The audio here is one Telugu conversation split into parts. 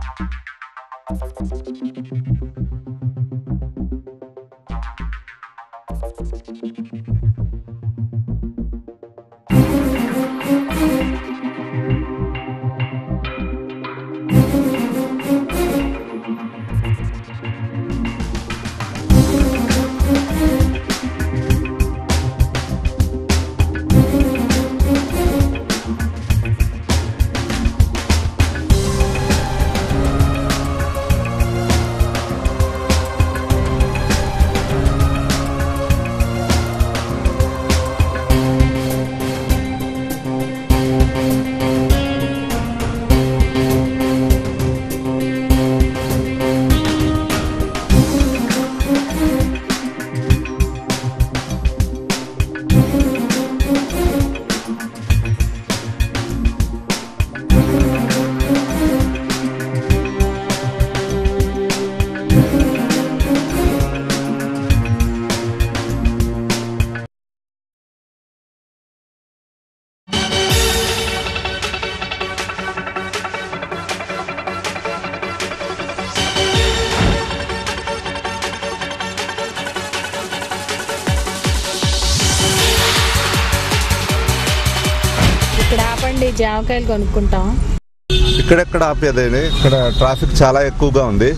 ఇక్కడ ఆపండి జామకాయలు కొనుక్కుంటాం ఇక్కడెక్కడ ఆపేదేని ఇక్కడ ట్రాఫిక్ చాలా ఎక్కువగా ఉంది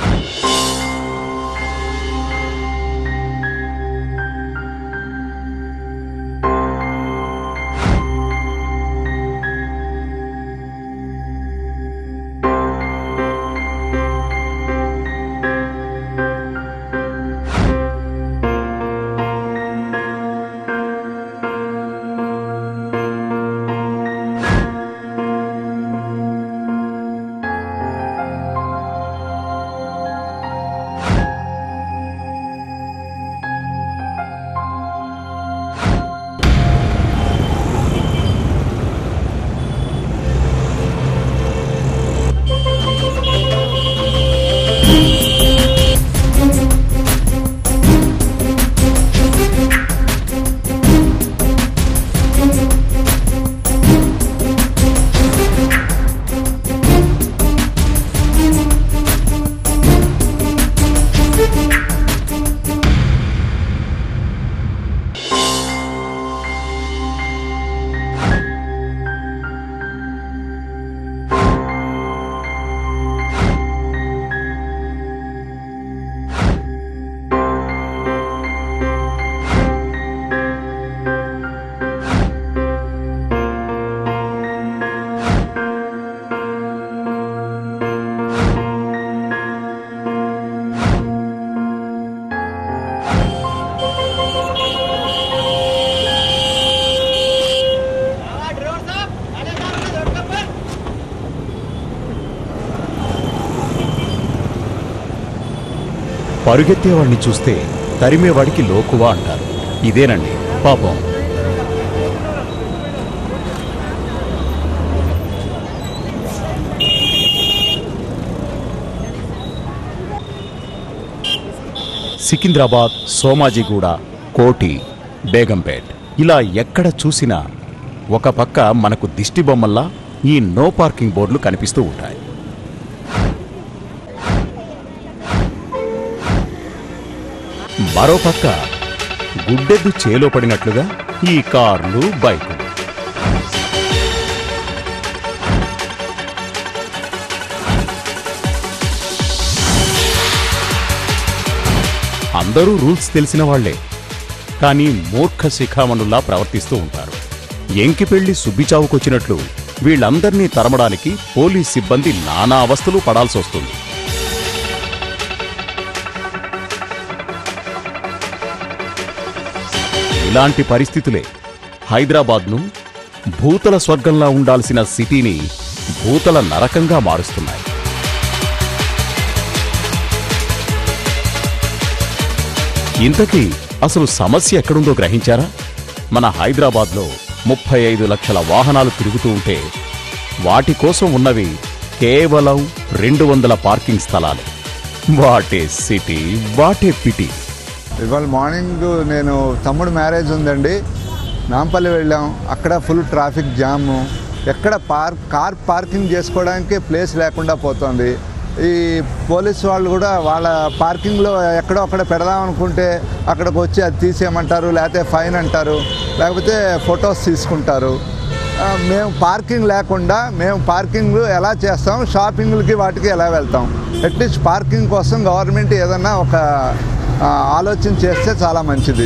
పరుగెత్తేవాడిని చూస్తే తరిమేవాడికి లోకువా అంటారు ఇదేనండి పాపం సికింద్రాబాద్ సోమాజిగూడ కోటి బేగంపేట్ ఇలా ఎక్కడ చూసినా ఒక పక్క మనకు దిష్టి బొమ్మల్లా ఈ నో పార్కింగ్ బోర్డులు కనిపిస్తూ ఉంటాయి మరోపక్క గుడ్డెద్దు చేలో పడినట్లుగా ఈ కార్లు బైకులు అందరూ రూల్స్ తెలిసిన వాళ్లే కానీ మూర్ఖ శిఖామణుల్లా ప్రవర్తిస్తూ ఉంటారు ఎంకి పెళ్లి సుబ్బిచావుకొచ్చినట్లు వీళ్ళందర్నీ తరమడానికి పోలీస్ సిబ్బంది నానా అవస్థలు పడాల్సి వస్తుంది ఇలాంటి పరిస్థితులే హైదరాబాద్ను భూతల స్వర్గంలా ఉండాల్సిన సిటీని భూతల నరకంగా మారుస్తున్నాయి ఇంతకీ అసలు సమస్య ఎక్కడుందో గ్రహించారా మన హైదరాబాద్లో ముప్పై ఐదు లక్షల వాహనాలు తిరుగుతూ ఉంటే వాటి కోసం ఉన్నవి కేవలం రెండు వందల పార్కింగ్ స్థలాలు వాటే సిటీ వాటే పిటి ఇవాళ మార్నింగ్ నేను తమ్ముడు మ్యారేజ్ ఉందండి నాంపల్లి వెళ్ళాం అక్కడ ఫుల్ ట్రాఫిక్ జామ్ ఎక్కడ పార్క్ కార్ పార్కింగ్ చేసుకోవడానికి ప్లేస్ లేకుండా పోతుంది ఈ పోలీస్ వాళ్ళు కూడా వాళ్ళ పార్కింగ్లో ఎక్కడో అక్కడ పెడదాం అనుకుంటే అక్కడికి వచ్చి అది తీసేయమంటారు లేకపోతే ఫైన్ అంటారు లేకపోతే ఫొటోస్ తీసుకుంటారు ఆ, మేము పార్కింగ్ లేకుండా మేము పార్కింగ్ ఎలా చేస్తాం షాపింగ్లకి వాటికి ఎలా వెళ్తాం అట్లీస్ట్ పార్కింగ్ కోసం గవర్నమెంట్ ఏదన్నా ఒక ఆ, ఆలోచన చేస్తే చాలా మంచిది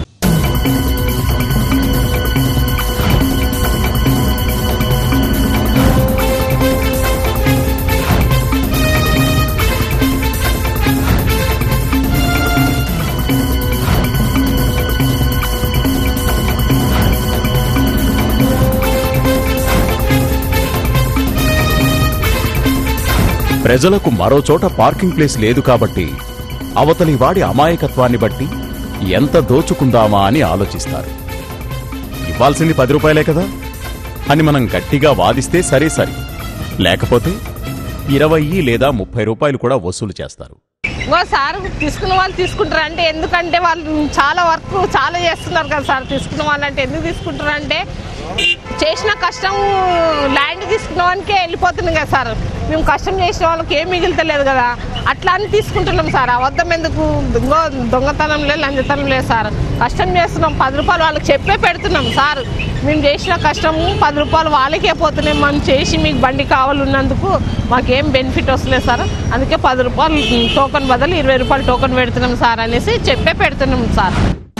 ప్రజలకు మరో చోట పార్కింగ్ ప్లేస్ లేదు కాబట్టి అవతలి వాడి అమాయకత్వాన్ని బట్టి ఎంత దోచుకుందామా అని ఆలోచిస్తారు ఇవ్వాల్సింది పది రూపాయలే కదా అని మనం గట్టిగా వాదిస్తే సరే సరి లేకపోతే ఇరవై లేదా ముప్పై రూపాయలు కూడా వసూలు చేస్తారు ఇంకో సార్ తీసుకున్న వాళ్ళు తీసుకుంటారు అంటే ఎందుకంటే వాళ్ళు చాలా వర్క్ చాలా చేస్తున్నారు కదా సార్ తీసుకున్న వాళ్ళు అంటే ఎందుకు తీసుకుంటారు అంటే చేసిన కష్టం ల్యాండ్ తీసుకున్న వానికే వెళ్ళిపోతుంది కదా సార్ మేము కష్టం చేసిన వాళ్ళకి ఏం మిగులుతలేదు కదా అట్లా అని తీసుకుంటున్నాం సార్ అబద్ధం ఎందుకు ఇంకో దొంగతనం లేదు లంచతనం లేదు సార్ కష్టం చేస్తున్నాం పది రూపాయలు వాళ్ళకి చెప్పే పెడుతున్నాం సార్ మేము చేసిన కష్టము పది రూపాయలు వాళ్ళకే పోతున్నాయి మనం చేసి మీకు బండి కావాలన్నందుకు మాకేం బెనిఫిట్ వస్తలేదు సార్ అందుకే పది రూపాయలు టోకన్ బదులు ఇరవై రూపాయలు టోకన్ పెడుతున్నాం సార్ అనేసి చెప్పే పెడుతున్నాం సార్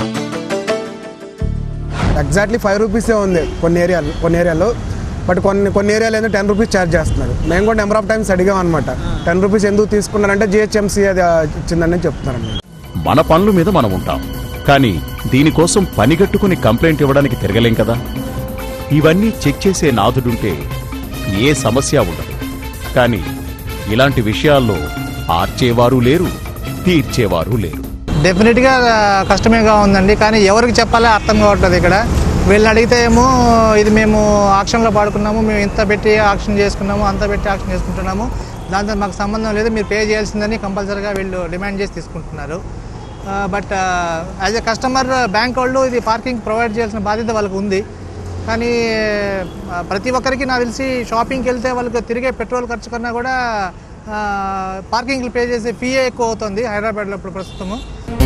ఎగ్జాక్ట్లీ ఫైవ్ రూపీసే ఉంది కొన్ని ఏరియాలు కొన్ని ఏరియాలో బట్ కొన్ని కొన్ని ఏరియాలో ఏంటో టెన్ రూపీస్ ఛార్జ్ చేస్తున్నారు మేము కూడా నెంబర్ ఆఫ్ టైమ్స్ అడిగాం అనమాట టెన్ రూపీస్ ఎందుకు తీసుకున్నారంటే జిహెచ్ఎంసీ అది ఆ, ఇచ్చిందని చెప్తున్నారు మన పనుల మీద మనం ఉంటాం కానీ దీనికోసం పనిగట్టుకుని కంప్లైంట్ ఇవ్వడానికి తిరగలేం కదా ఇవన్నీ చెక్ చేసే నాథుడుంటే ఏ సమస్య ఉండదు కానీ ఇలాంటి విషయాల్లో ఆర్చేవారు లేరు తీర్చేవారు లేరు డెఫినెట్గా కష్టమేగా ఉందండి కానీ ఎవరికి చెప్పాలో అర్థం కావట్లేదు ఇక్కడ వీళ్ళని అడిగితే ఏమో ఇది మేము ఆక్షన్లో పాడుకున్నాము మేము ఇంత పెట్టి ఆక్షన్ చేసుకున్నాము అంత పెట్టి ఆక్షన్ చేసుకుంటున్నాము దాంతో మాకు సంబంధం లేదు మీరు పే చేయాల్సిందని కంపల్సరీగా వీళ్ళు డిమాండ్ చేసి తీసుకుంటున్నారు but as a customer bank వాళ్ళు ఇది పార్కింగ్ ప్రొవైడ్ చేయాల్సిన బాధ్యత వాళ్ళకు ఉంది కానీ ఆ, ప్రతి ఒక్కరికి నాకు తెలిసి షాపింగ్కి వెళ్తే వాళ్ళకి తిరిగే పెట్రోల్ ఖర్చు కన్నా కూడా పార్కింగ్లు పే చేసే ఫీయే ఎక్కువ అవుతుంది హైదరాబాద్లో ఇప్పుడు ప్రస్తుతము